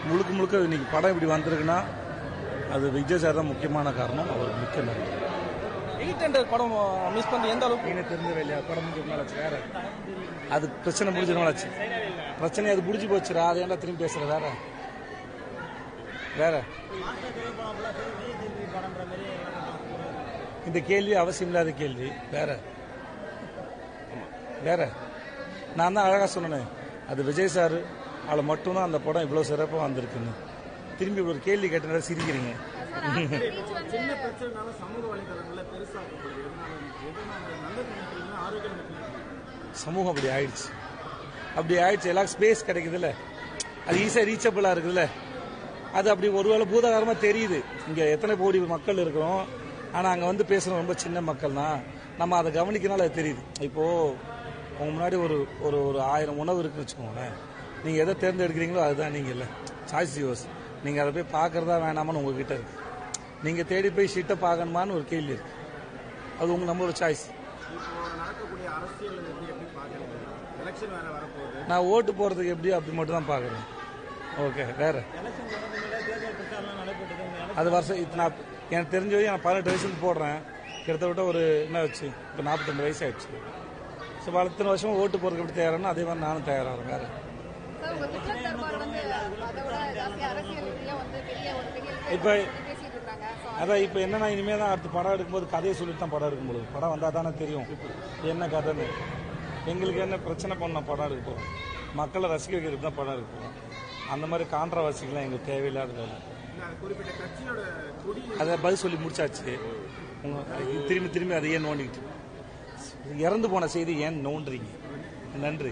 முழுக்க முழுக்க இன்னைக்கு படம் இப்படி வந்திருக்குன்னா அது விஜய் சார் தான் முக்கியமான காரணம் அவர் மிக்க நன்றி எயிட் ஹண்ட்ரட் படம் மிஸ் பண்ணி எந்த அளவுக்கு நீங்க தெரிஞ்ச இல்லையா படம் முடிஞ்சு வேற அது பிரச்சனை முடிஞ்சதுனாலாச்சு பிரச்சனை அது முடிஞ்சு போச்சுடா அது ஏன்டா திரும்பி பேசுற வேற வேற இந்த கேள்வி அவசியம் இல்லாத கேள்வி வேற வேற நான் தான் அழகா சொன்னேன் அது விஜய் சார் அவளை மட்டும்தான் அந்த படம் இவ்வளவு சிறப்பாக வந்திருக்குன்னு திரும்பி ஒரு கேள்வி கேட்டனால சிரிக்கிறீங்க சின்ன பிரச்சனைனால சமூக வலைதளங்கள்ல பெருசாக்கப்படுது எதனால எதனால நல்லது நினைக்கிறீங்களா ஆரோக்கியம் நினைக்கிறீங்களா சமூகம் அப்படி ஆயிடுச்சு அப்படி ஆயிடுச்சு எல்லாருக்கும் ஸ்பேஸ் கிடைக்குதுல்ல அது ஈஸியாக ரீச்சபிளாக இருக்குதுல்ல அது அப்படி ஒருவேளை பூதாகரமாக தெரியுது இங்கே எத்தனை கோடி மக்கள் இருக்கிறோம் ஆனால் அங்கே வந்து பேசுகிற ரொம்ப சின்ன மக்கள் தான் நம்ம அதை கவனிக்கனால அது தெரியுது இப்போது உங்க முன்னாடி ஒரு ஒரு ஒரு ஆயிரம் உணவு இருக்குன்னு வச்சுக்கோங்களேன் நீங்கள் எதை தேர்ந்தெடுக்கிறீங்களோ அதுதான் நீங்கள் இல்லை சாய்ஸ் யூஸ் நீங்கள் அதை போய் பார்க்குறதா வேணாமான்னு உங்ககிட்ட இருக்கு நீங்கள் தேடி போய் ஷீட்டை பார்க்கணுமான்னு ஒரு கேள்வி இருக்கு அது உங்க நம்மளோட சாய்ஸ் இப்போ நடக்கக்கூடிய அரசியல் வந்து எப்படி பாக்குறீங்க எலெக்ஷன் வேற வரப்போகுது நான் ஓட்டு போறதுக்கு எப்படி அப்படி மட்டும் தான் பாக்குறேன் ஓகே வேற எலெக்ஷன் தொடர்ந்து தேர்தல் பிரச்சாரம் நடைபெற்றது அது வருஷம் இது நான் எனக்கு தெரிஞ்ச வரையும் நான் பதினெட்டு வயசுல போடுறேன் கிட்டத்தட்ட ஒரு என்ன வச்சு இப்போ நாற்பத்தெண்டு வயசு ஆயிடுச்சு ஸோ இத்தனை வருஷம் ஓட்டு போறதுக்கு எப்படி தயாரானோ அதே மாதிரி நானும் தயாராகிறேன் வேற சார் உங்க ட்விட்டர் தரப்பாடு வந்து அதை விட ஜாஸ்தி அரசியல் ரீதியா வந்து பெரிய ஒரு பெரிய இப்ப- பேசிட்டு இருக்காங்க So, அதான் இப்போ என்னன்னா இனிமே தான் அடுத்து படம் எடுக்கும்போது கதையை சொல்லிட்டு தான் படம் எடுக்கும் பொழுது படம் வந்தால் தானே தெரியும் என்ன கதைன்னு எங்களுக்கு என்ன பிரச்சனை பண்ண படம் எடுக்க போகிறோம் மக்களை ரசிக்க வைக்கிறதுக்கு தான் படம் எடுக்க போகிறோம் அந்த மாதிரி கான்ட்ரவர்சிக்கெலாம் எங்களுக்கு தேவையில்லாத வேலை நான் குறிப்பிட்ட கட்சியோட கொடி அதை பதில் சொல்லி முடிச்சாச்சு உங்க திரும்பி திரும்பி அதை ஏன் நோண்டிக்கிட்டு இறந்து போன செய்தி ஏன் நோண்டுறீங்க நன்றி